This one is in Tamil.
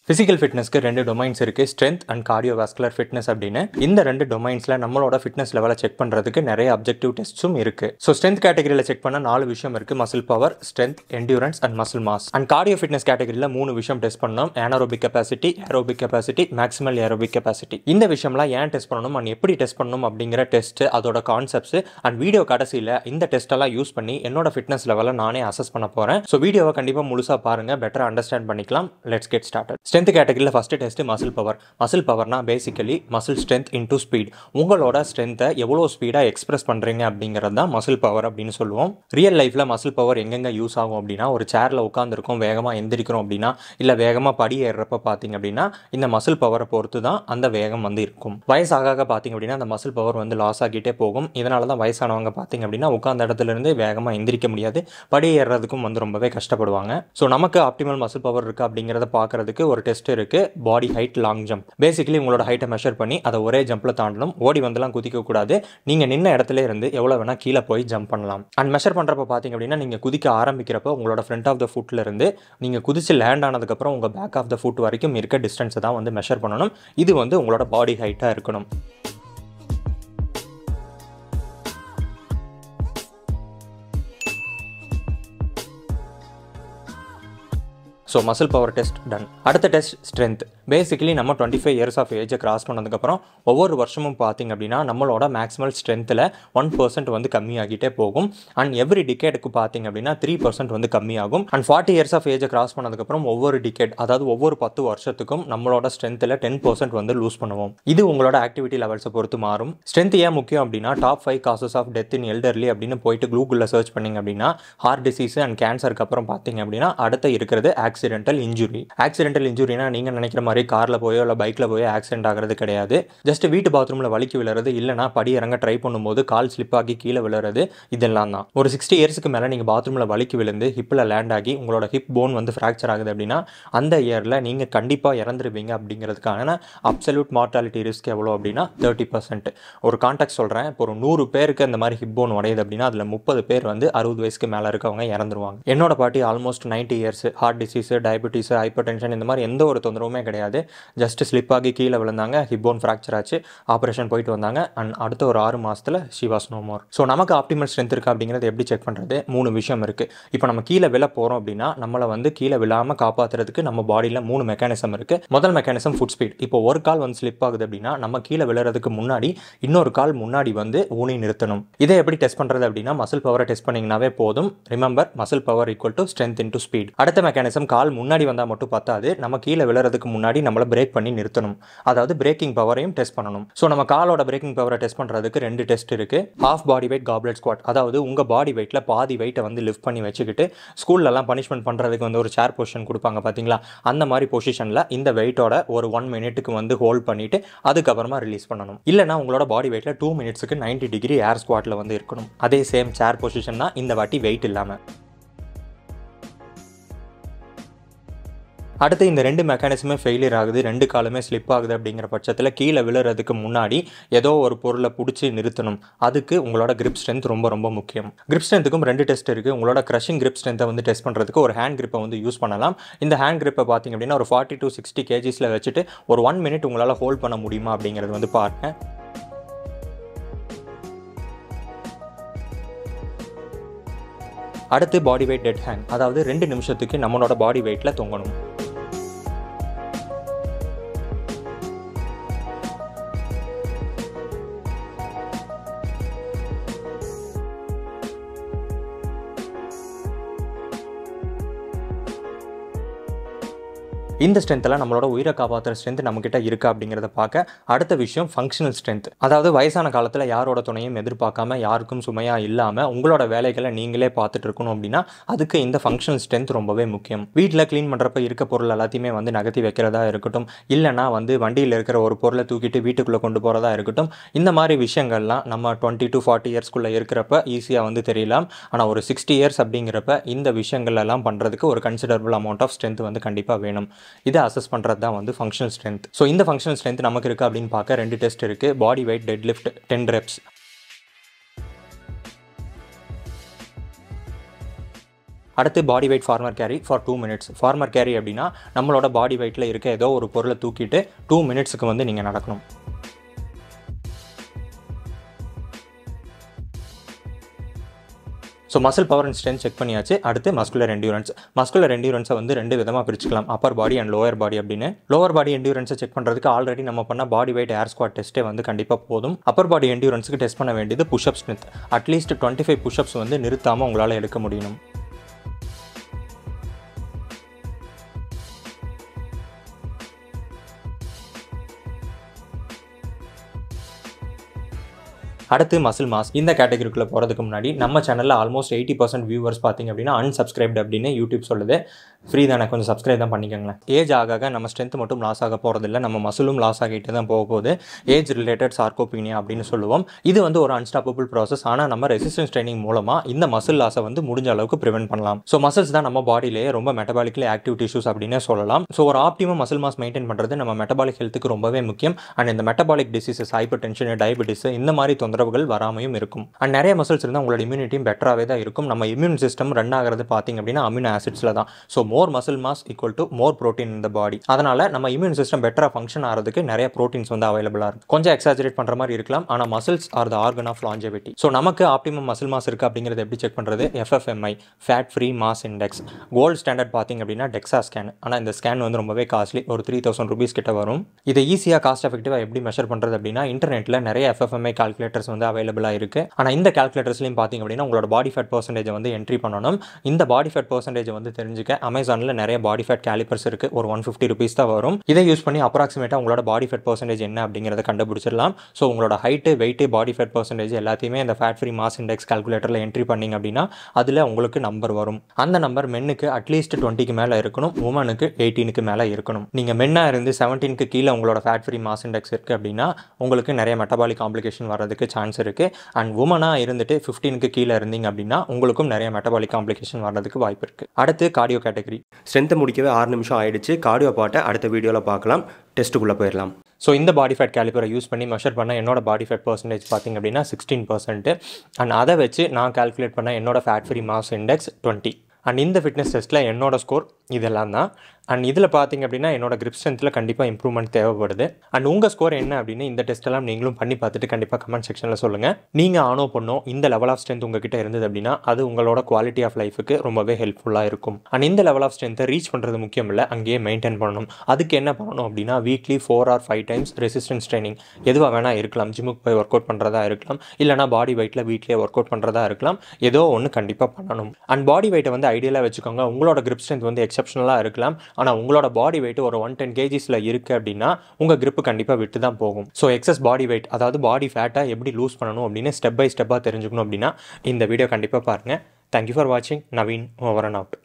ஃபிசிக்கல் ஃபிட்னஸ்க்கு ரெண்டு டொமைன்ஸ் இருக்குது ஸ்ட்ரென்த் அண்ட் கார்டியோவாஸ்குலர் ஃபிட்னஸ் அப்படின்னு இந்த ரெண்டு டொமைன்ஸில் நம்மளோட ஃபிட்னஸ் லெவலை செக் பண்ணுறதுக்கு நிறைய அப்ஜெக்டிவ் டெஸ்ட்ஸும் இருக்குது ஸோ ஸ்ட்ரென்த் கேட்டகரியில் செக் பண்ண நாலு விஷயம் இருக்குது muscle power strength endurance and muscle mass and cardio fitness கேட்டகரியில் மூணு விஷயம் டெஸ்ட் பண்ணோம் anaerobic capacity aerobic capacity maximal aerobic capacity இந்த விஷயம்லாம் ஏன் டெஸ்ட் பண்ணணும் அண்ட் எப்படி டெஸ்ட் பண்ணணும் அப்படிங்கிற டெஸ்ட் அதோட கான்செப்ட்ஸ் அண்ட் வீடியோ கடைசியில் இந்த டெஸ்ட்டெல்லாம் யூஸ் பண்ணி என்னோட ஃபிட்னஸ் லெவலை நானே அசஸ் பண்ண போகிறேன் ஸோ வீடியோவை கண்டிப்பாக முழுசாக பாருங்கள் பெட்டர் அண்டர்ஸ்டாண்ட் பண்ணிக்கலாம் லெட்ஸ் கெட் ஸ்டார்டட் ஸ்ட்ரென்த் கேட்டகரியில் first test muscle power muscle பவர்னா basically muscle strength into speed உங்களோட ஸ்ட்ரென்த்தை எவ்வளோ ஸ்பீடாக எக்ஸ்பிரஸ் பண்ணுறீங்க அப்படிங்கிறது தான் மசில் பவர் அப்படின்னு சொல்லுவோம் ரியல் லைஃப்பில் மசில் பவர் எங்கெங்கே யூஸ் ஆகும் அப்படின்னா ஒரு சேரில் உட்காந்துருக்கோம் வேகமாக எந்திரிக்கிறோம் அப்படின்னா இல்லை வேகமாக படி ஏறுறப்ப பார்த்தீங்க அப்படின்னா இந்த மசில் பவரை பொறுத்து தான் அந்த வேகம் வந்து இருக்கும் வயசாக ஆக பார்த்தீங்க அப்படின்னா அந்த மசில் பவர் வந்து லாஸ் ஆகிட்டே போகும் இதனால தான் வயசானவங்க பார்த்தீங்க அப்படின்னா உட்காந்த இடத்துல இருந்து வேகமாக எந்திரிக்க முடியாது படி ஏறுறதுக்கும் வந்து ரொம்பவே கஷ்டப்படுவாங்க ஸோ நமக்கு ஆப்டிமல் மசில் பவர் இருக்குது அப்படிங்கிறத பார்க்கறதுக்கு ஒரு டெஸ்ட் இருக்குது body height long jump basically உங்களோட ஹைட்டை மெஷர் பண்ணி அதை ஒரே ஜம்பில் தாண்டணும் ஓடி வந்துலாம் குதிக்கக்கூடாது நீங்கள் நின்ன இடத்துல இருந்து எவ்வளோ வேணால் கீழே போய் ஜம்ப் பண்ணலாம் அண்ட் மெஷர் பண்ணுறப்ப பார்த்தீங்க அப்படின்னா நீங்கள் குதிக்க ஆரம்பிக்கிறப்போ உங்களோட ஃப்ரண்ட் ஆஃப் த ஃபுட்டில் இருந்து நீங்கள் குதிச்சு லேண்ட் ஆனதுக்கப்புறம் உங்கள் பேக் ஆஃப் த ஃபுட் வரைக்கும் இருக்க டிஸ்டன்ஸை தான் வந்து மெஷர் பண்ணணும் இது வந்து உங்களோட பாடி ஹைட்டாக இருக்கணும் so muscle power test done அடுத்த டெஸ்ட் ஸ்ட்ரென்த் பேசிக்கலி நம்ம டுவெண்ட்டி ஃபைவ் இயர்ஸ் ஆஃப் ஏஜை கிராஸ் பண்ணதுக்கப்புறம் ஒவ்வொரு வருஷமும் பார்த்திங்க அப்படின்னா நம்மளோட மேக்ஸிமல் ஸ்ட்ரென்த்தில் ஒன் பர்சன்ட் வந்து கம்மியாகிட்டே போகும் அண்ட் எவ்ரி டிகேட்டுக்கு பார்த்திங்க அப்படின்னா த்ரீ பர்சன்ட் வந்து கம்மியாகும் அண்ட் ஃபார்ட்டி இயர்ஸ் ஆஃப் ஏஜை கிராஸ் பண்ணதுக்கப்புறம் ஒவ்வொரு டிகேட் அதாவது ஒவ்வொரு பத்து வருஷத்துக்கும் நம்மளோட ஸ்ட்ரென்த்தில் டென் பர்சன்ட் வந்து லூஸ் பண்ணுவோம் இது உங்களோட ஆக்டிவிட்டி லெவல்ஸை பொறுத்து மாறும் ஸ்ட்ரென்த் ஏன் முக்கியம் அப்படின்னா top five causes of death in elderly அப்படின்னு போயிட்டு கூகுளில் சர்ச் பண்ணிங்க அப்படின்னா ஹார்ட் டிசீஸ் அண்ட் கேன்சருக்கு அப்புறம் பார்த்தீங்க அப்படின்னா அடுத்த இருக்கிறது ஆக்சிடென்டல் இன்ஜுரி ஆக்சிடென்டல் இன்ஜுரினா நீங்கள் நினைக்கிற மாதிரி காரில் போயோ இல்லை பைக்கில் போயோ ஆக்சிடென்ட் ஆகிறது கிடையாது ஜஸ்ட் வீட்டு பாத்ரூமில் வலிக்கு விழுறது இல்லைனா படி இறங்க ட்ரை பண்ணும்போது கால் ஸ்லிப் ஆகி கீழே விழுறது இதெல்லாம் தான் ஒரு சிக்ஸ்டி இயர்ஸ்க்கு மேலே நீங்கள் பாத்ரூமில் வலிக்கு விழுந்து ஹிப்பில் லேண்ட் ஆகி உங்களோட ஹிப் போன் வந்து ஃப்ராக்சர் ஆகுது அப்படின்னா அந்த இயரில் நீங்கள் கண்டிப்பாக இறந்துருவீங்க அப்படிங்கிறதுக்கான அப்சல்யூட் மார்டாலிட்டி ரிஸ்க் எவ்வளோ அப்படின்னா தேர்ட்டி பர்சன்ட் ஒரு கான்டாக்ட் சொல்கிறேன் இப்போ ஒரு நூறு பேருக்கு அந்த மாதிரி ஹிப் போன் உடையுது அப்படின்னா அதில் முப்பது பேர் வந்து அறுபது வயசுக்கு மேலே இருக்கவங்க இறந்துருவாங்க என்னோட பாட்டி almost ninety years heart disease diabetes hypertension இந்த மாதிரி எந்த ஒரு தொந்தரவுமே கிடையாது ஜஸ்ட் ஸ்லிப் ஆகி கீழே விழுந்தாங்க ஹிப்போன் ஃப்ராக்சர் ஆச்சு ஆப்ரேஷன் போயிட்டு வந்தாங்க அண்ட் அடுத்த ஒரு ஆறு மாதத்தில் ஷிவாஸ் நோ மோர் ஸோ நமக்கு ஆப்டிமல் ஸ்ட்ரென்த் இருக்குது அப்படிங்கிறது எப்படி செக் பண்ணுறது மூணு விஷயம் இருக்குது இப்போ நம்ம கீழே விழ போகிறோம் அப்படின்னா நம்மளை வந்து கீழே விழாமல் காப்பாற்றுறதுக்கு நம்ம பாடியில் மூணு மெக்கானிசம் இருக்குது முதல் மெக்கானிசம் ஃபுட் ஸ்பீட் இப்போ ஒரு கால் வந்து ஸ்லிப் ஆகுது அப்படின்னா நம்ம கீழே விழுறதுக்கு முன்னாடி இன்னொரு கால் முன்னாடி வந்து ஊனி நிறுத்தணும் இதை எப்படி டெஸ்ட் பண்ணுறது அப்படின்னா மசில் பவரை டெஸ்ட் பண்ணிங்கனாவே போதும் remember muscle power equal to strength into speed அடுத்த மெக்கானிசம் கால் முன்னாடி வந்தால் மட்டும் பத்தாது நம்ம கீழே விழுறதுக்கு முன்னாடி நம்மளை பிரேக் பண்ணி நிறுத்தணும் அதாவது பிரேக்கிங் பவரையும் டெஸ்ட் பண்ணணும் ஸோ நம்ம காலோட பிரேக்கிங் பவரை டெஸ்ட் பண்ணுறதுக்கு ரெண்டு டெஸ்ட் இருக்குது half body weight goblet squat அதாவது உங்கள் பாடி வெயிட்டில் பாதி வெயிட்டை வந்து லிஃப்ட் பண்ணி வச்சுக்கிட்டு ஸ்கூல்லலாம் பனிஷ்மெண்ட் பண்ணுறதுக்கு வந்து ஒரு சேர் பொசிஷன் கொடுப்பாங்க பார்த்தீங்களா அந்த மாதிரி பொசிஷனில் இந்த வெயிட்டோட ஒரு ஒன் மினிட்டுக்கு வந்து ஹோல்ட் பண்ணிவிட்டு அதுக்கப்புறமா ரிலீஸ் பண்ணணும் இல்லைனா உங்களோட பாடி வெயிட்டில் டூ மினிட்ஸுக்கு நைன்ட்டி டிகிரி ஏர் ஸ்குவாட்டில் வந்து இருக்கணும் அதே சேம் சேர் பொசிஷன் தான் இந்த வாட்டி வெயிட் இல்லாமல் அடுத்து இந்த ரெண்டு மெக்கானிசமே ஃபெயிலியர் ஆகுது ரெண்டு காலுமே ஸ்லிப் ஆகுது அப்படிங்கிற பட்சத்தில் கீழே விழுறதுக்கு முன்னாடி ஏதோ ஒரு பொருளை பிடிச்சி நிறுத்தணும் அதுக்கு உங்களோட கிரிப் ஸ்ட்ரென்த் ரொம்ப ரொம்ப முக்கியம் கிரிப் ஸ்ட்ரென்த்துக்கும் ரெண்டு டெஸ்ட் இருக்குது உங்களோட க்ரஷிங் கிரிப் ஸ்ட்ரென்த்தை வந்து டெஸ்ட் பண்ணுறதுக்கு ஒரு ஹேண்ட் கிரிப்பை வந்து யூஸ் பண்ணலாம் இந்த ஹேண்ட் கிரிப்பை பார்த்திங்க அப்படின்னா ஒரு ஃபார்ட்டி டு சிக்ஸ்டி கேஜிஸில் வச்சுட்டு ஒரு ஒன் மினிட் உங்களால் ஹோல்ட் பண்ண முடியுமா அப்படிங்கிறது வந்து பாருங்கள் அடுத்து பாடி வெயிட் டெட் ஹேங் அதாவது ரெண்டு நிமிஷத்துக்கு நம்மளோட பாடி வெயிட்டில் தொங்கணும் இந்த ஸ்ட்ரென்த்தில் நம்மளோட உயிரை காப்பாற்றுற ஸ்ட்ரென்த் நம்மக்கிட்ட இருக்கா அப்படிங்கிறத பார்க்க அடுத்த விஷயம் ஃபங்க்ஷனல் ஸ்ட்ரென்த் அதாவது வயசான காலத்தில் யாரோட துணையும் எதிர்பார்க்காம யாருக்கும் சுமையாக இல்லாமல் உங்களோட வேலைகளை நீங்களே பார்த்துட்டு இருக்கணும் அப்படின்னா அதுக்கு இந்த ஃபங்க்ஷனல் ஸ்ட்ரென்த் ரொம்பவே முக்கியம் வீட்டில் க்ளீன் பண்ணுறப்ப இருக்க பொருள் எல்லாத்தையுமே வந்து நகர்த்தி வைக்கிறதா இருக்கட்டும் இல்லைனா வந்து வண்டியில் இருக்கிற ஒரு பொருளை தூக்கிட்டு வீட்டுக்குள்ளே கொண்டு போகிறதா இருக்கட்டும் இந்த மாதிரி விஷயங்கள்லாம் நம்ம டுவெண்ட்டி டு ஃபார்ட்டி இயர்ஸ்க்குள்ளே இருக்கிறப்ப ஈஸியாக வந்து தெரியலாம் ஆனால் ஒரு சிக்ஸ்டி இயர்ஸ் அப்படிங்கிறப்ப இந்த விஷயங்கள் எல்லாம் பண்ணுறதுக்கு ஒரு கன்சிடரபிள் அமௌண்ட் ஆஃப் ஸ்ட்ரென்த் வந்து கண்டிப்பாக வேணும் இதை அசஸ் பண்ணுறது தான் வந்து ஃபங்க்ஷனல் ஸ்ட்ரென்த் ஸோ இந்த ஃபங்க்ஷனல் ஸ்ட்ரென்த் நமக்கு இருக்குது அப்படின்னு பார்க்க ரெண்டு டெஸ்ட் இருக்குது body weight deadlift ten reps அடுத்து body weight farmer carry for two minutes farmer carry அப்படின்னா நம்மளோட பாடி வெயிட்டில் இருக்க ஏதோ ஒரு பொருளை தூக்கிட்டு டூ மினிட்ஸுக்கு வந்து நீங்கள் நடக்கணும் so muscle power and strength check பண்ணியாச்சு அடுத்து மஸ்குலர் என்டியூரன்ஸ் மஸ்குலர் என்டியூரன்ஸை வந்து ரெண்டு விதமாக பிரிச்சுக்கலாம் upper body and lower body அப்படின்னு லோவர் பாடி என்டியூரன்ஸை செக் பண்ணுறதுக்கு ஆல்ரெடி நம்ம பண்ண பாடி வெயிட் ஏர் ஸ்குவாட் டெஸ்ட்டே வந்து கண்டிப்பாக போதும் அப்பர் பாடி என்டியூரன்ஸுக்கு டெஸ்ட் பண்ண வேண்டியது pushup strength at least twenty five pushups வந்து நிறுத்தாமல் உங்களால் எடுக்க முடியும் அடுத்து மசில் மாஸ் இந்த கேட்டகரிக்குள்ளே போகிறதுக்கு முன்னாடி நம்ம சேனலில் ஆல்மோஸ்ட் எயிட்டி பர்சன்ட் வியூவர்ஸ் பார்த்தீங்க அப்படின்னா அன்சப்ஸ்கிரைப்ட் அப்படின்னு யூடியூப் சொல்லுது ஃப்ரீ தானே கொஞ்சம் சப்ஸ்கிரைப் தான் பண்ணிக்கோங்களேன் ஏஜ் ஆக ஆக நம்ம ஸ்ட்ரென்த் மட்டும் லாஸ் ஆக போகிறதில்ல நம்ம மசிலும் லாஸ் ஆகிட்டு தான் போக போகுது ஏஜ் ரிலேட்டட் சார்கோபீனியா அப்படின்னு சொல்லுவோம் இது வந்து ஒரு அன்ஸ்டாப்பபிள் ப்ராசஸ் ஆனால் நம்ம ரெசிஸ்டன்ஸ் ட்ரைனிங் மூலமாக இந்த மசில் லாஸை வந்து முடிஞ்ச அளவுக்கு ப்ரிவென்ட் பண்ணலாம் ஸோ மசில்ஸ் தான் நம்ம பாடியிலேயே ரொம்ப மெட்டபாலிக்கலி ஆக்டிவ் டிஷ்யூஸ் அப்படின்னு சொல்லலாம் ஸோ ஒரு ஆப்டிமம் மசில் மாஸ் மெயின்டைன் பண்ணுறது நம்ம மெட்டபாலிக் ஹெல்த்துக்கு ரொம்பவே முக்கியம் அண்ட் இந்த metabolic diseases hypertension diabetes இந்த மாதிரி தொந்தரவுகள் வராமையும் இருக்கும் அண்ட் நிறைய மசில்ஸ் இருந்தால் உங்களோட இம்யூனிட்டியும் பெட்டராகவே தான் இருக்கும் நம்ம இம்யூன் சிஸ்டம் ரன் ஆகிறது பார்த்தீங்க அப்படின்னா அமினோ ஆசிட்ஸில் தான் so more muscle mass equal to more protein இந்த பாடி அதனால் நம்ம இம்யூன் சிஸ்டம் பெட்டராக ஃபங்க்ஷன் ஆகிறதுக்கு நிறைய ப்ரோட்டீன்ஸ் வந்து அவைலபிளாக இருக்கும் கொஞ்சம் எக்ஸாஜரேட் பண்ணுற மாதிரி இருக்கலாம் ஆனால் muscles are the organ of longevity so நமக்கு ஆப்டிமம் மசில் மாஸ் இருக்குது அப்படிங்கிறது எப்படி செக் பண்ணுறது FFMI fat free mass index gold standard பார்த்தீங்க அப்படின்னா டெக்ஸா ஸ்கேன் ஆனால் இந்த ஸ்கேன் வந்து ரொம்பவே காஸ்ட்லி ஒரு த்ரீ தௌசண்ட் ருபீஸ் கிட்ட வரும் இதை ஈஸியாக காஸ்ட் எஃபெக்டிவாக எப்படி மெஷர் பண்ணுறது அப்படின்னா இன்டர்நெட்டில் நிறைய எஃப்எஃப்எம்ஐ கால்குலேட்டர்ஸ் வந்து அவைலபிளாக இருக்குது ஆனால் இந்த கால்குலேட்டர்ஸ்லையும் பார்த்தீங்க அப்படின்னா உங்களோட பாடி ஃபேட் பர்சன்டேஜ் வந்து என்ட்ரி பண்ணணும் இந்த பாடி ஃபேட் பர்சன்டேஜ் வந்து தெரிஞ்சுக்க அமேசானில் நிறைய பாடி ஃபேட் கேலிப்பர்ஸ் இருக்குது ஒரு ஒன் ஃபிஃப்டி ருபீஸ் தான் வரும் இதை யூஸ் பண்ணி அப்ராக்சிமேட்டாக உங்களோட பாடி ஃபேட் பர்சன்டேஜ் என்ன அப்படிங்கிறத கண்டுபிடிச்சிடலாம் ஸோ உங்களோட height weight body fat percentage எல்லாத்தையுமே இந்த ஃபேட் ஃப்ரீ மாஸ் இண்டெக்ஸ் கால்குலேட்டரில் என்ட்ரி பண்ணிங்க அப்படின்னா அதில் உங்களுக்கு நம்பர் வரும் அந்த நம்பர் மென்னுக்கு அட்லீஸ்ட் டுவெண்ட்டிக்கு மேலே இருக்கணும் உமனுக்கு எயிட்டீனுக்கு மேலே இருக்கணும் நீங்கள் மென்னாக இருந்து செவன்டீனுக்கு கீழே உங்களோட ஃபேட் ஃப்ரீ மாஸ் இண்டெக்ஸ் இருக்குது அப்படின்னா உங்களுக்கு நிறைய மெட்டபாலிக் காம்ப்ளிகேஷன் வர்றதுக்கு சான்ஸ் இருக்குது அண்ட் உமனாக இருந்துட்டு ஃபிஃப்டீனுக்கு கீழே இருந்தீங்க அப்படின்னா உங்களுக்கும் நிறைய மெட்டபாலிக் காம்ப்ளிகேஷன் வர்றதுக்கு வாய்ப்பு இருக்குது அடுத்து கார்டியோ கேட்டகரி ஸ்ட்ரென்த்தை முடிக்கவே ஆறு நிமிஷம் ஆயிடுச்சு கார்டியோ பாட்டை அடுத்த வீடியோவில் பார்க்கலாம் டெஸ்ட்டுக்குள்ளே போயிடலாம் ஸோ இந்த பாடி ஃபேட் கேலிப்பரை யூஸ் பண்ணி மெஷர் பண்ண என்னோட பாடி ஃபேட் பர்சன்டேஜ் பார்த்திங்க அப்படின்னா சிக்ஸ்டீன் பர்சன்ட் அண்ட் அதை வச்சு நான் கால்குலேட் பண்ண என்னோட fat free mass index twenty and இந்த ஃபிட்னஸ் டெஸ்ட்டில் என்னோட ஸ்கோர் இதெல்லாம் தான் அண்ட் இதில் பார்த்தீங்க அப்படின்னா என்னோட கிரிப் ஸ்ட்ரென்த்தில் கண்டிப்பாக இம்ப்ரூவ்மெண்ட் தேவைப்படுது அண்ட் உங்கள் ஸ்கோர் என்ன அப்படின்னு இந்த டெஸ்ட் எல்லாம் நீங்களும் பண்ணி பார்த்துட்டு கண்டிப்பாக கமெண்ட் செக்ஷனில் சொல்லுங்கள் நீங்கள் ஆனோ பண்ணோ இந்த லெவல் ஆஃப் ஸ்ட்ரென்த் உங்ககிட்ட இருந்தது அப்படின்னா அது உங்களோட குவாலிட்டி ஆஃப் லைஃபுக்கு ரொம்பவே ஹெல்ப்ஃபுல்லாக இருக்கும் அண்ட் இந்த லெவல் ஆஃப் ஸ்ட்ரென்த்தை ரீச் பண்ணுறது முக்கியம் இல்லை அங்கேயே மெயின்டைன் பண்ணணும் அதுக்கு என்ன பண்ணணும் அப்படின்னா weekly four or five times resistance training எதுவாக வேணால் இருக்கலாம் ஜிம்முக்கு போய் ஒர்க் அவுட் பண்ணுறதா இருக்கலாம் இல்லைனா பாடி வெயிட்டில் வீட்லேயே ஒர்க் அவுட் பண்ணுறதா இருக்கலாம் ஏதோ ஒன்று கண்டிப்பாக பண்ணணும் அண்ட் பாடி வெயிட்டை வந்து ஐடியலாக வச்சுக்கோங்க உங்களோட கிரிப் ஸ்ட்ரென்த் வந்து எக்ஸப்ஷனலாக இருக்கலாம் ஆனால் உங்களோட பாடி வெயிட் ஒரு ஒன் டென் கேஜிஸில் இருக்குது அப்படின்னா உங்கள் grip கண்டிப்பாக விட்டு தான் போகும் ஸோ எக்ஸஸ் பாடி வெயிட் அதாவது பாடி ஃபேட்டை எப்படி லூஸ் பண்ணணும் அப்படின்னு ஸ்டெப் பை ஸ்டெப்பாக தெரிஞ்சுக்கணும் அப்படின்னா இந்த வீடியோ கண்டிப்பாக பாருங்கள் தேங்க்யூ ஃபார் வாட்சிங் நவீன் ஓவர் அண்ட் அவுட்